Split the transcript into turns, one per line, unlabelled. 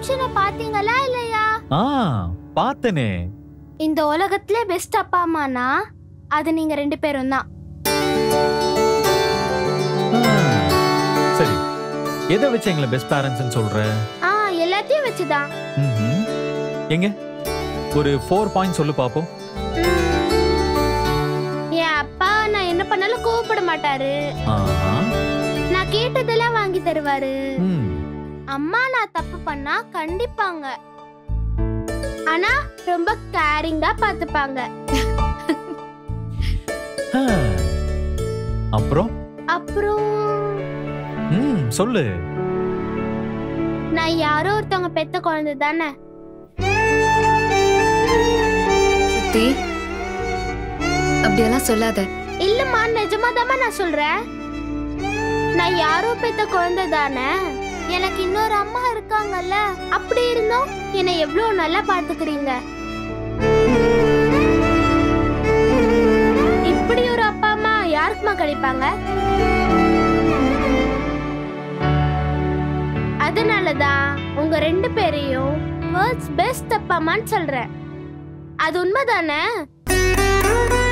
ஆப்ஷனை பாத்தீங்களா இல்லையா
ஆ பார்த்தனே
இந்த உலகத்துல பெஸ்ட் அப்பா அம்மானா அது நீங்க ரெண்டு பேரும் தான்
சரி எதை வச்சு எங்களை பெஸ்ட் பேரண்ட்ஸ்னு சொல்ற
ஆ எல்லாத்தையும் வச்சுதான்
ம்ஹும். எங்க ஒரு ஃபோர் பாயிண்ட் சொல்லு பாப்போம்
என் அப்பா நான் என்ன பண்ணாலும் கோவப்பட மாட்டாரு
ஆஹா.
நான் கேட்டதெல்லாம் வாங்கி தருவாரு
ம்.
அம்மா நான் தப்பு பண்ணா கண்டிப்பாங்க ஆனா ரொம்ப கேரிங்கா பாத்துப்பாங்க
ஆ. அப்புறம்
அப்புறம்
ம் சொல்லு
நான் யாரோ ஒருத்தவங்க பெத்த குழந்தை தானே
சித்தி அப்படியெல்லாம் சொல்லாத
இல்லம்மா நிஜமாதாம்மா நான் சொல்றேன் நான் யாரோ பெத்த குழந்தை தானே எனக்கு இன்னொரு அம்மா இருக்காங்கல்ல அப்படி இருந்தோம் என்னை எவ்வளவு நல்லா பாத்துக்கிறீங்க இப்படி ஒரு அப்பா அம்மா யாருக்குமா கிடைப்பாங்க அதனாலதான் உங்க ரெண்டு பேரையும் வேர்ல்ட்ஸ் பெஸ்ட் அப்பா அம்மான்னு சொல்றேன் அது உண்மைதானே